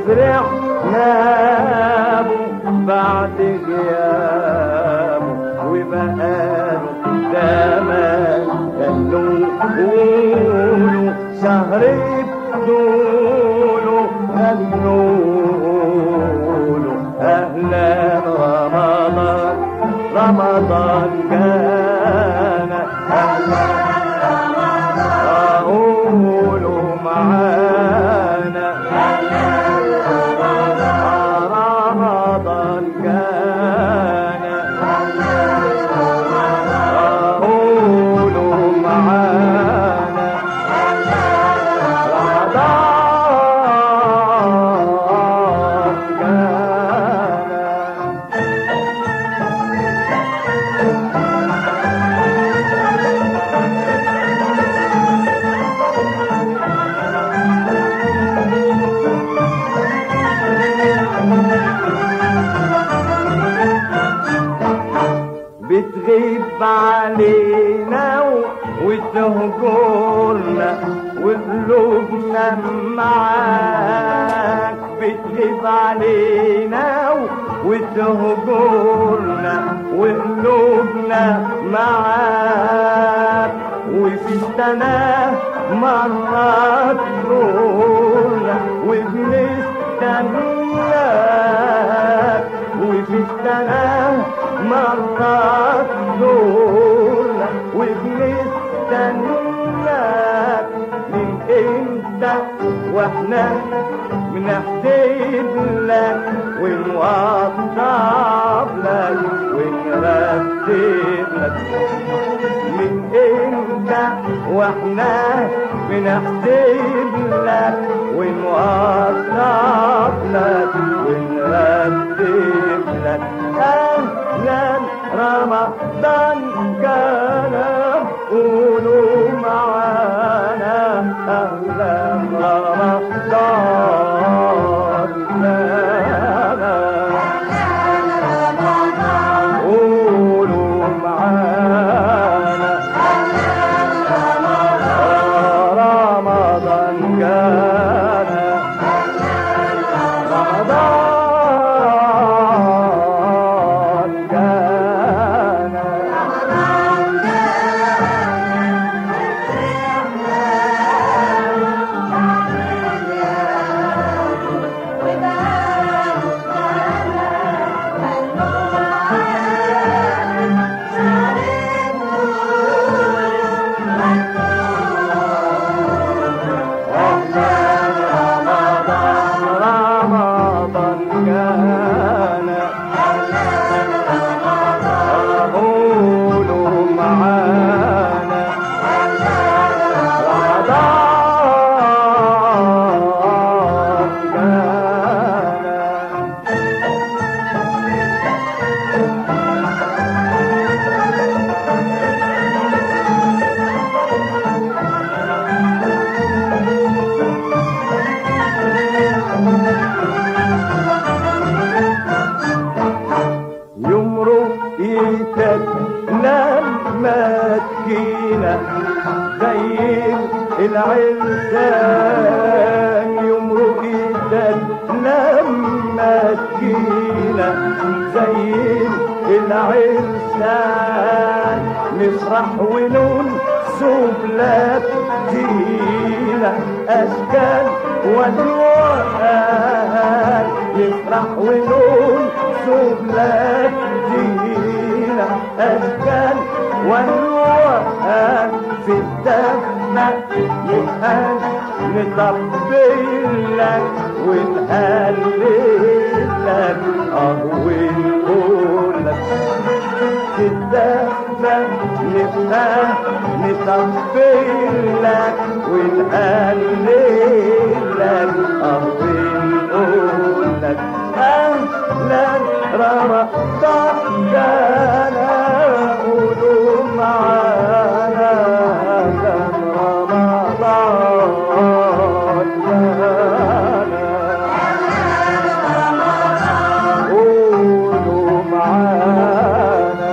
وفرحنا بعد غيابه وبقاله زمان كانوا يقولوا شهر بدوله قالوا أهلا رمضان رمضان كان أهلا قولوا معانا رمضان كان قولوا معانا رمضان كان بتغيب علينا و- وتهجرنا وقلوبنا معاك بتغيب علينا و- وتهجرنا وقلوبنا معاك وفي السنة مرات تزورنا وبنستناك وفي السنة مرات تزورنا وبنستناك من امتى واحنا بنحسب لك ونوضب لك ونرتب لك من امتى واحنا بنحسب لك ونوضب لك ونرتب لك اهلا رمضان كان قولوا معانا اهلا رمضان كان قولوا معانا رمضان كان رمضان كان رمضان كان قولوا معانا رمضان كان يمرق ايدك لما تجينا زي العرسان يمرق ايدك لما تجينا زي العرسان نفرح ونون سبلات جينا اشكال والوان نفرح ونون سبلات جينا اشكال والوان في الدفنة نتهان نطبل لك ونهلل لك اه ونقول لك الدفة نبقى نطبل لك ونهلل لك اه ونقول لك اهلا رمضان كان قولوا معانا كان رمضان كان قولوا معانا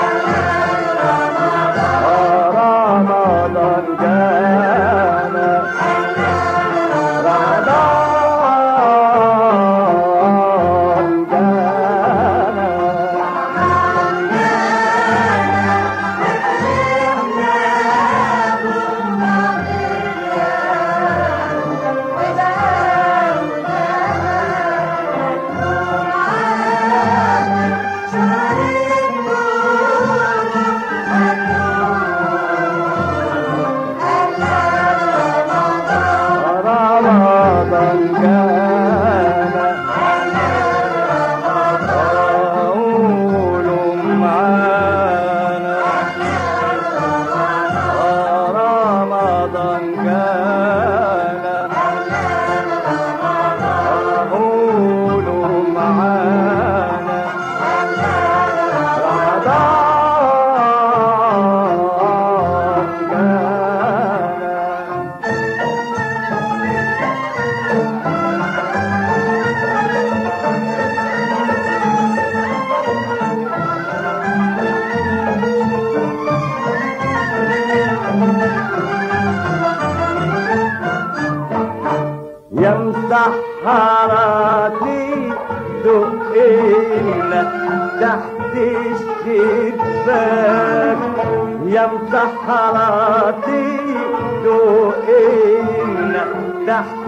رمضان كان رمضان جانا قولوا معانا رمضان جانا يا مسحراتي دقينا تحت الشباك يا مسحراتي دقينا تحت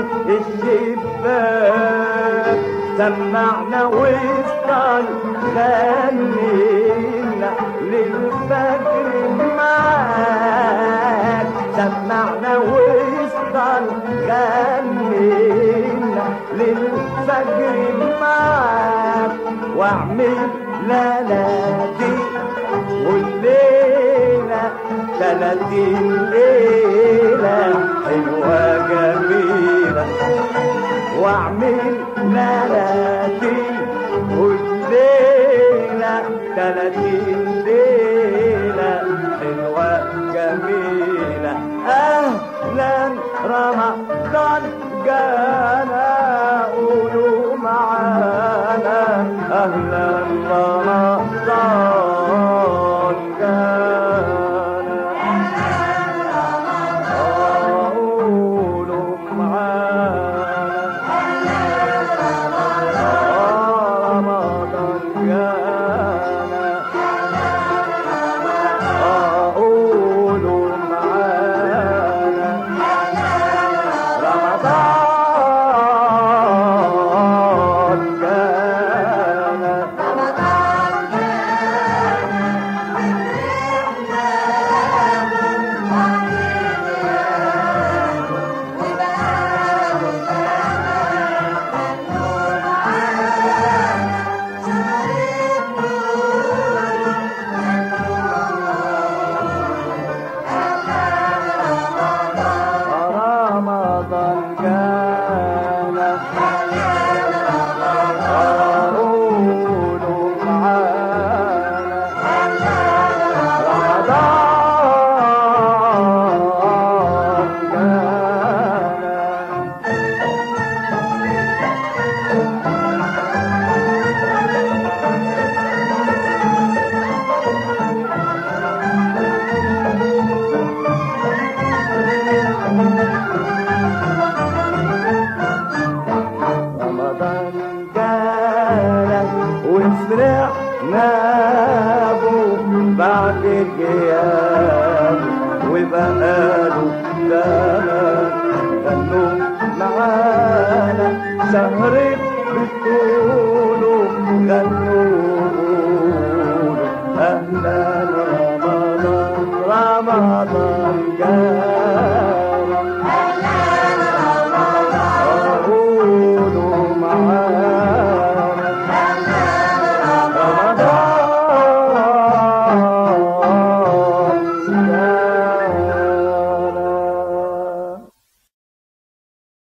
الشباك سمعنا وصل خلينا للفجر معاك سمعنا وصل خلينا للفجر معاك واعمل ليلاتي والليلة ثلاثين ليلة حلوة جميلة واعمل ليلاتي والليلة ثلاثين ليلة حلوة جميلة أهلا رمضان جانا قولوا معانا أهلا رمضان جانا قولوا معانا رمضان جانا قولوا معانا رمضان جانا رمضان جانا قولوا معانا رمضان جانا رمضان جانا وفرحنا به بعد الغياب وبقاله زمان غنوا معانا سهرة بتقولوا غنوا